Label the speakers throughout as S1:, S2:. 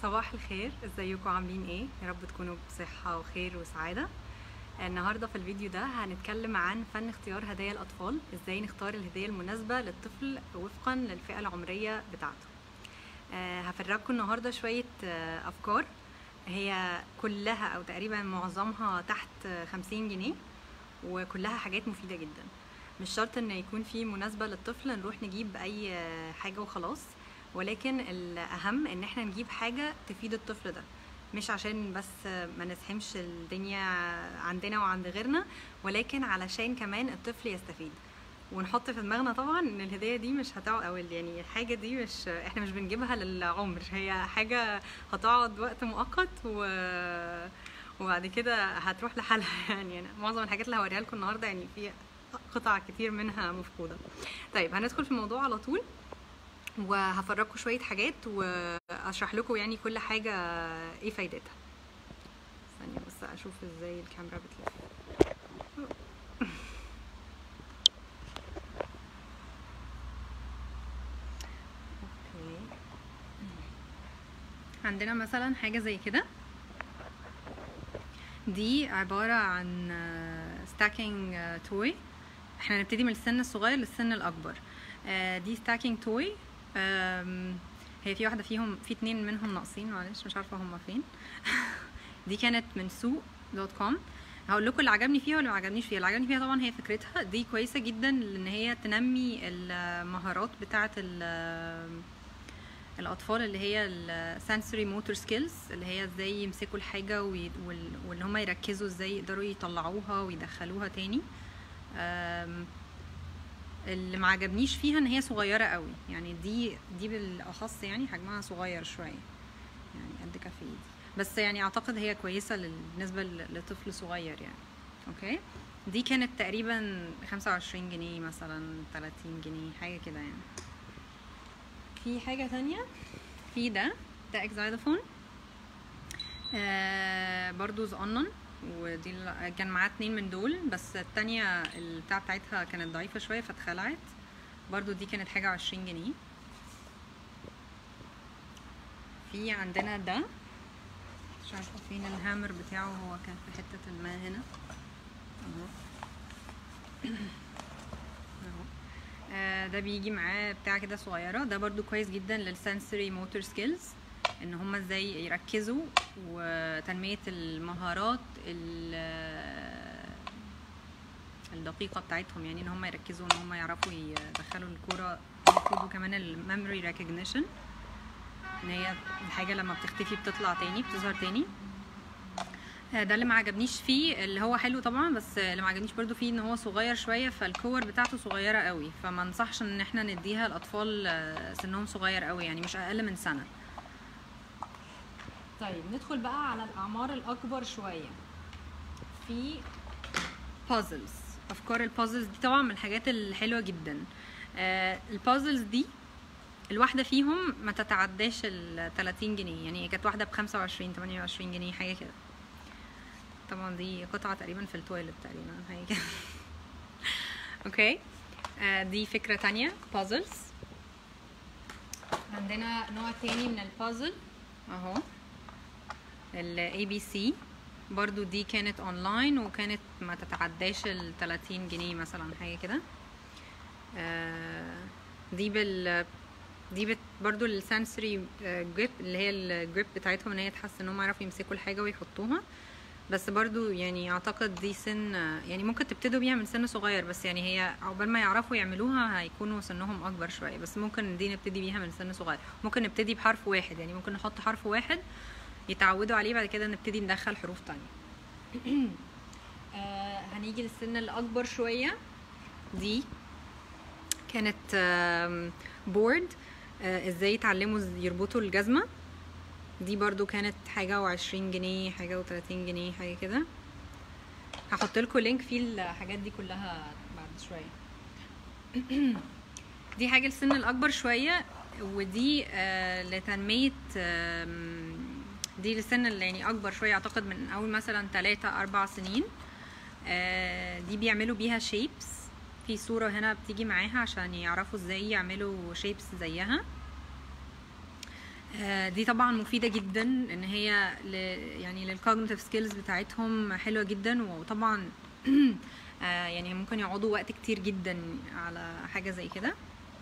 S1: صباح الخير ازيكم عاملين ايه يا رب تكونوا بصحة وخير وسعادة النهاردة في الفيديو ده هنتكلم عن فن اختيار هدايا الأطفال ازاي نختار الهدية المناسبة للطفل وفقا للفئة العمرية بتاعته آه، هفرجكم النهاردة شوية آه، أفكار هي كلها أو تقريبا معظمها تحت آه، 50 جنيه وكلها حاجات مفيدة جدا مش شرط ان يكون في مناسبة للطفل نروح نجيب اي آه، حاجة وخلاص ولكن الاهم ان احنا نجيب حاجة تفيد الطفل ده مش عشان بس ما نزحمش الدنيا عندنا وعند غيرنا ولكن علشان كمان الطفل يستفيد ونحط في دماغنا طبعا ان الهديه دي مش هتقعد او يعني الحاجه دي مش احنا مش بنجيبها للعمر هي حاجه هتقعد وقت مؤقت و وبعد كده هتروح لحالها يعني أنا معظم الحاجات اللي هوريها لكم النهارده يعني في قطع كتير منها مفقوده طيب هندخل في الموضوع على طول وهفرجكم شويه حاجات واشرح لكم يعني كل حاجه ايه فايدتها ثانيه بس اشوف ازاي الكاميرا بتلف اوكي عندنا مثلا حاجه زي كده دي عباره عن ستاكينج توي احنا هنبتدي من السن الصغير للسن الاكبر آه، دي ستاكينج توي هي في واحده فيهم في اتنين منهم ناقصين معلش مش عارفه هما فين دي كانت من سوق دوت كوم هقول لكم اللي عجبني فيها واللي ما عجبنيش فيها اللي عجبني فيها طبعا هي فكرتها دي كويسه جدا لان هي تنمي المهارات بتاعه ال- الاطفال اللي هي السنسوري موتور سكيلز اللي هي ازاي يمسكوا الحاجه وي- وال- واللي هم يركزوا ازاي يقدروا يطلعوها ويدخلوها تاني أم، اللي ما عجبنيش فيها ان هي صغيره قوي يعني دي دي بالاخص يعني حجمها صغير شويه يعني قد كف ايدي بس يعني اعتقد هي كويسه لل- بالنسبه ل- لطفل صغير يعني اوكي دي كانت تقريبا 25 جنيه مثلا 30 جنيه حاجه كده يعني في حاجه تانية في ده ده اكزايلوفون آه برضو زقنن ودي ال- كان معاه اتنين من دول بس التانية البتاع بتاعتها كانت ضعيفة شوية فاتخلعت برضو دي كانت حاجة وعشرين جنيه في عندنا ده مش عارفة فين الهامر بتاعه هو كان في حتة ما هنا اهو اهو آه، ده بيجي معاه بتاع كده صغيرة ده برضو كويس جدا للسنسوري موتور سكيلز ان هما ازاي يركزوا وتنمية المهارات ال- الدقيقة بتاعتهم يعني ان هما يركزوا ان هما يعرفوا يدخلوا الكورة المفروض وكمان الميموري ريكوجنيشن ان هي الحاجة لما بتختفي بتطلع تاني بتظهر تاني آه، ده اللي ما عجبنيش فيه اللي هو حلو طبعا بس اللي ما عجبنيش برضو فيه ان هو صغير شويه فالكور بتاعته صغيره قوي فما انصحش ان احنا نديها الاطفال آه، سنهم صغير قوي يعني مش اقل من سنه طيب ندخل بقى على الاعمار الاكبر شويه في بازلز افكار البازلز دي طبعا من الحاجات الحلوه جدا آه، البازلز دي الواحده فيهم ما تتعداش ال 30 جنيه يعني كانت واحده ب 25 28 جنيه حاجه كده طبعا دي قطعة تقريبا في التويلت تقريبا حاجة كده اوكي آه دي فكرة تانية بازلز عندنا نوع تاني من البازل اهو ال ABC برضو دي كانت اونلاين وكانت ما تتعداش ال 30 جنيه مثلا حاجة كده آه دي بال دي بت برضو السنسوري جريب اللي هي الجريب بتاعتهم ان هي تحس ان هم يعرفوا يمسكوا الحاجة ويحطوها بس برضو يعني اعتقد دي سن يعني ممكن تبتدوا بيها من سن صغير بس يعني هي عقبال ما يعرفوا يعملوها هيكونوا سنهم اكبر شويه بس ممكن دي نبتدي بيها من سن صغير ممكن نبتدي بحرف واحد يعني ممكن نحط حرف واحد يتعودوا عليه بعد كده نبتدي ندخل حروف تانية آه هنيجي للسن الاكبر شويه دي كانت بورد ازاي يتعلموا يربطوا الجزمه دي برضو كانت حاجة وعشرين جنيه حاجة وتلاتين جنيه حاجة كده هحط لكم لينك فيه الحاجات دي كلها بعد شوية دي حاجة للسن الأكبر شوية ودي آه لتنمية آم، دي للسن اللي يعني أكبر شوية أعتقد من أول مثلا تلاتة أربع سنين آه دي بيعملوا بيها شيبس في صورة هنا بتيجي معاها عشان يعرفوا ازاي يعملوا شيبس زيها آه، دي طبعا مفيده جدا ان هي ل يعني للكوجنيتيف سكيلز بتاعتهم حلوه جدا وطبعا آه، يعني ممكن يقعدوا وقت كتير جدا على حاجه زي كده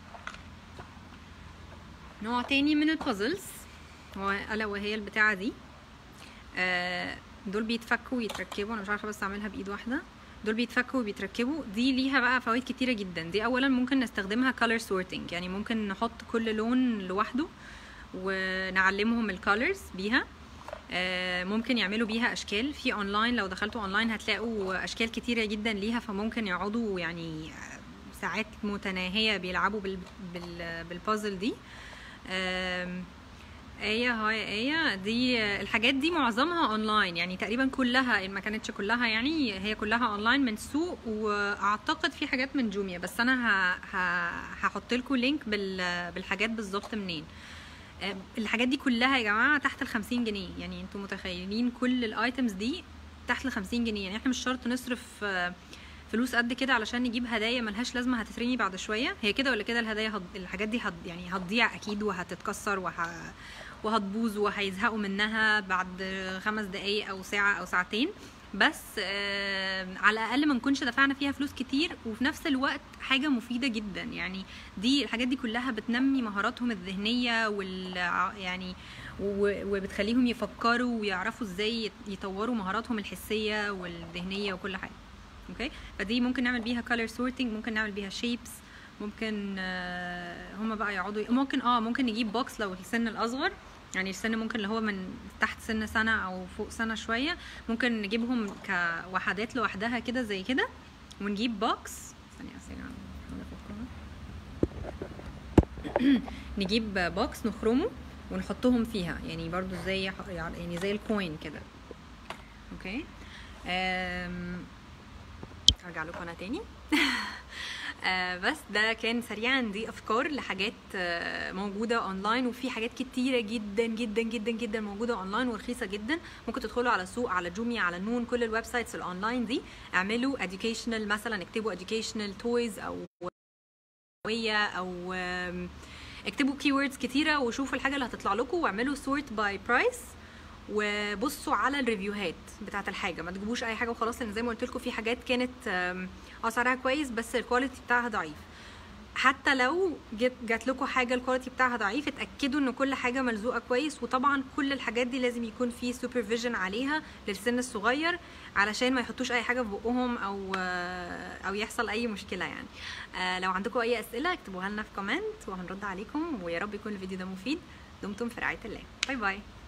S1: نوع تاني من البازلز هو الا وهي البتاعه دي آه، دول بيتفكوا ويتركبوا انا مش عارفه بس اعملها بايد واحده دول بيتفكوا وبيتركبوا دي ليها بقى فوائد كتيره جدا دي اولا ممكن نستخدمها color sorting يعني ممكن نحط كل لون لوحده ونعلمهم الكالرز بيها آه، ممكن يعملوا بيها اشكال في اونلاين لو دخلتوا اونلاين هتلاقوا اشكال كتيره جدا ليها فممكن يقعدوا يعني آه، ساعات متناهيه بيلعبوا بال بال بالبازل دي آم، ايه هاي ايه دي الحاجات دي معظمها اونلاين يعني تقريبا كلها ان ما كانتش كلها يعني هي كلها اونلاين من السوق واعتقد في حاجات من جوميا بس انا ه- ه- هحط لكم لينك بال- بالحاجات بالظبط منين آه، الحاجات دي كلها يا جماعه تحت ال 50 جنيه يعني انتوا متخيلين كل الايتمز دي تحت ال 50 جنيه يعني احنا مش شرط نصرف آه، فلوس قد كده علشان نجيب هدايا ملهاش لازمه هتترمي بعد شويه هي كده ولا كده الهدايا هد... الحاجات دي هد... يعني هتضيع اكيد وهتتكسر وه... وهتبوظ وهيزهقوا منها بعد خمس دقايق او ساعه او ساعتين بس آه على الاقل ما نكونش دفعنا فيها فلوس كتير وفي نفس الوقت حاجه مفيده جدا يعني دي الحاجات دي كلها بتنمي مهاراتهم الذهنيه وال يعني و- وبتخليهم يفكروا ويعرفوا ازاي يت- يطوروا مهاراتهم الحسيه والذهنيه وكل حاجه اوكي فدي ممكن نعمل بيها color sorting ممكن نعمل بيها shapes ممكن آه، هما بقى يقعدوا ممكن اه ممكن نجيب بوكس لو السن الاصغر يعني السن ممكن اللي هو من تحت سن سنه او فوق سنه شويه ممكن نجيبهم كوحدات لوحدها كده زي كده ونجيب بوكس ثانيه بس يا جماعة، أحاول أفكها. نجيب بوكس نخرمه ونحطهم فيها يعني برضو زي يعني زي الكوين كده اوكي أم... ارجع لكم انا تاني آه، بس ده كان سريعا دي افكار لحاجات آه، موجوده اونلاين وفي حاجات كتيره جدا جدا جدا جدا موجوده اونلاين ورخيصه جدا ممكن تدخلوا على سوق على جوميا على نون كل الويب سايتس الاونلاين دي اعملوا educational مثلا اكتبوا educational toys او هوية او آم، اكتبوا keywords كتيره وشوفوا الحاجه اللي هتطلع لكم واعملوا sort by price وبصوا على الريفيوهات بتاعت الحاجه ما تجيبوش اي حاجه وخلاص لان زي ما قلت لكم في حاجات كانت آم، اه سعرها كويس بس الكواليتي بتاعها ضعيف حتى لو جت جات لكم حاجه الكواليتي بتاعها ضعيف اتاكدوا ان كل حاجه ملزوقه كويس وطبعا كل الحاجات دي لازم يكون في سوبرفيجن عليها للسن الصغير علشان ما يحطوش اي حاجه في بقهم او آه، او يحصل اي مشكله يعني آه، لو عندكم اي اسئله اكتبوها لنا في كومنت وهنرد عليكم ويا رب يكون الفيديو ده مفيد دمتم في رعايه الله باي باي